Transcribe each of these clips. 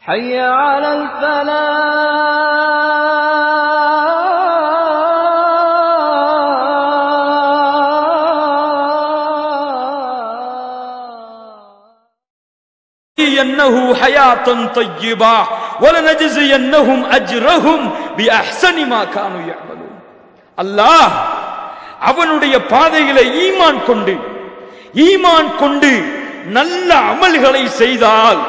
حي على الفلاح أنه حياة طيبة ولنجزينهم أجرهم بأحسن ما كانوا يعملون அல்லாஹ் அவனுடைய பாதையில ஈமான் கொண்டு ஈமான் கொண்டு நல்ல அமல்களை செய்தால்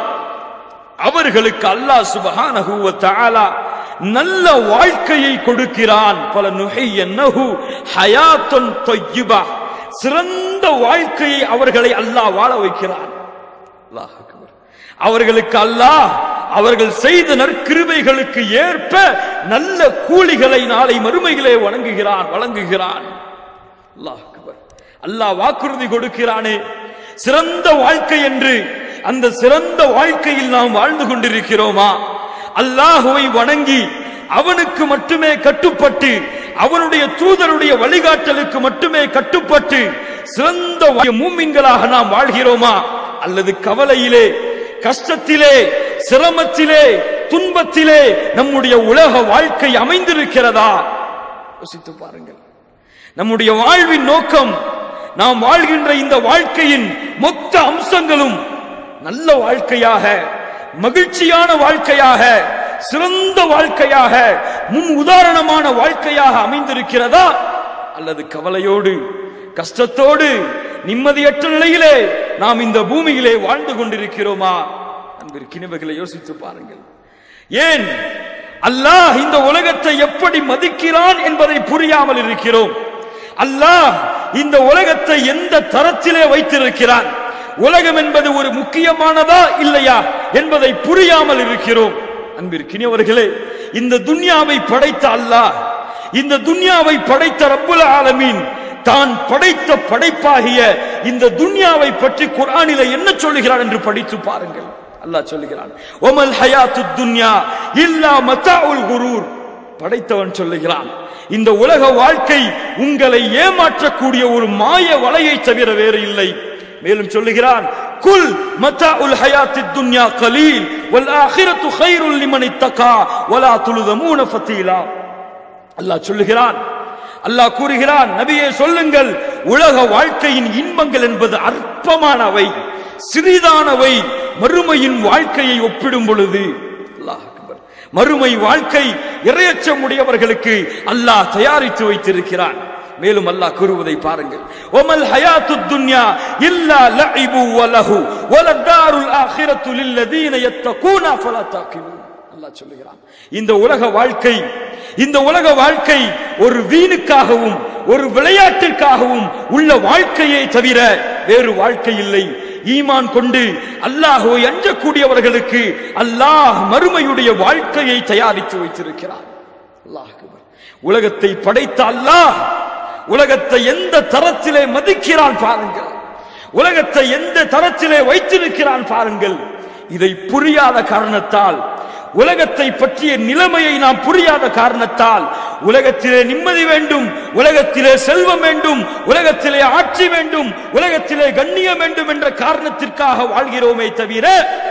அவர்களுக்கு அல்லாஹ் சுபஹானஹு வ தஆலா நல்ல வாழ்க்கையை கொடுக்கிறான் பல நுகை என்னஹு ஹயாத்துன் தொய்யிபா சிறந்த வாழ்க்கையை அவர்களை அல்லாஹ் வாழ வைக்கிறான் அல்லாஹ் அக்பர். அவர்களுக்கு அல்லாஹ் அவர்கள் செய்த நற்கிருபைகளுக்கு ஏற்ப நல்ல கூலிகளை நாளை மறுமையிலே வழங்குகிறான் வழங்குகிறான் அல்லாஹ் அக்பர். அல்லாஹ் வாக்குறுதி கொடுக்கிறானே சிறந்த வாழ்க்கை என்று அந்த சிறந்த வாழ்க்கையில் நாம் வாழ்ந்து கொண்டிருக்கிறோமா அல்லாஹுவை வணங்கி அவனுக்கு மட்டுமே கட்டுப்பட்டு அவனுடைய தூதருடைய வழிகாட்டலுக்கு மட்டுமே கட்டுப்பட்டு சிறந்த மூமின்களாக நாம் வாழ்கிறோமா அல்லது கவலையிலே கஷ்டத்திலே சிரமத்திலே துன்பத்திலே நம்முடைய உலக வாழ்க்கை அமைந்திருக்கிறதா யோசித்து பாருங்கள் நம்முடைய வாழ்வின் நோக்கம் நாம் வாழ்கின்ற இந்த வாழ்க்கையின் மொத்த அம்சங்களும் நல்ல வாழ்க்கையாக மகிழ்ச்சியான வாழ்க்கையாக சிறந்த வாழ்க்கையாக முன் உதாரணமான வாழ்க்கையாக அமைந்திருக்கிறதா அல்லது கவலையோடு கஷ்டத்தோடு நிம்மதியற்ற நிலையிலே நாம் இந்த பூமியிலே வாழ்ந்து கொண்டிருக்கிறோமா அன்பிற்கினவர்களை யோசித்து பாருங்கள் ஏன் அல்லாஹ் இந்த உலகத்தை எப்படி மதிக்கிறான் என்பதை புரியாமல் இருக்கிறோம் அல்லாஹ் இந்த உலகத்தை எந்த தரத்திலே வைத்திருக்கிறான் உலகம் என்பது ஒரு முக்கியமானதா இல்லையா என்பதை புரியாமல் இருக்கிறோம் அன்பிற்கினியவர்களே இந்த துன்யாவை படைத்த அல்லாஹ் இந்த துன்யாவை படைத்த ரப்புல் ஆலமீன் தான் படைத்த படைப்பாகிய இந்த துன்யாவை பற்றி குர்ஆனிலே என்ன சொல்லுகிறான் என்று படித்து பாருங்கள் அல்லாஹ் சொல்லுகிறான் ஒமல் ஹயாத்து துன்யா இல்லா மத்தாவுல் குரூர் படைத்தவன் சொல்லுகிறான் இந்த உலக வாழ்க்கை உங்களை ஏமாற்றக்கூடிய ஒரு மாய வலையை தவிர வேறு இல்லை மேலும் சொல்லுகிறான் குல் மத்தா உல் ஹயாத்தி துன்யா கலீல் வல் ஆஹிரத்து கைருல் லிமன் இத்தகா வலா துலுதமூன ஃபத்தீலா அல்லாஹ் சொல்லுகிறான் அல்லாஹ் கூறுகிறான் நபியே சொல்லுங்கள் உலக வாழ்க்கையின் இன்பங்கள் என்பது அற்பமானவை சிறிதானவை மறுமையின் வாழ்க்கையை ஒப்பிடும் பொழுது அல்லாஹ் அக்பர். மறுமை வாழ்க்கை இரையச்சம் உடையவர்களுக்கு அல்லாஹ் தயாரித்து வைத்திருக்கிறான் மேலும் அல்லாஹ் கூறுவதை பாருங்கள் ஒமல் ஹயாத்து துன்யா இல்லா லஇபு வலஹு வலதாருல் ஆখিরাতু லில்லதீன யத்தகூனா ஃபலா தாகிலூன் அல்லாஹ் சொல்லுகிறான் இந்த உலக வாழ்க்கை இந்த உலக வாழ்க்கை ஒரு வீணுக்காகவும் ஒரு விளையாட்டிற்காகவும் உள்ள வாழ்க்கையை தவிர வேறு வாழ்க்கை இல்லை ஈமான் கொண்டு அல்லாஹுவை அஞ்சக்கூடியவர்களுக்கு அல்லாஹ் மறுமையுடைய வாழ்க்கையை தயாரித்து வைத்திருக்கிறார் அல்லாஹ் அக்பர். உலகத்தை படைத்த அல்லாஹ் உலகத்தை எந்த தரத்திலே மதிக்கிறான் பாருங்கள் உலகத்தை எந்த தரத்திலே வைத்திருக்கிறான் பாருங்கள் இதை புரியாத காரணத்தால் உலகத்தை பற்றிய நிலைமையை நாம் புரியாத காரணத்தால் உலகத்திலே நிம்மதி வேண்டும் உலகத்திலே செல்வம் வேண்டும் உலகத்திலே ஆட்சி வேண்டும் உலகத்திலே கண்ணியம் வேண்டும் என்ற காரணத்திற்காக வாழ்கிறோமே தவிர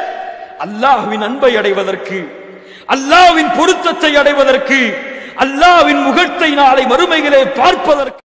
அல்லாஹ்வின் அன்பை அடைவதற்கு அல்லாஹ்வின் பொருத்தத்தை அடைவதற்கு அல்லாஹ்வின் முகத்தை நாளை மறுமைகளை பார்ப்பதற்கு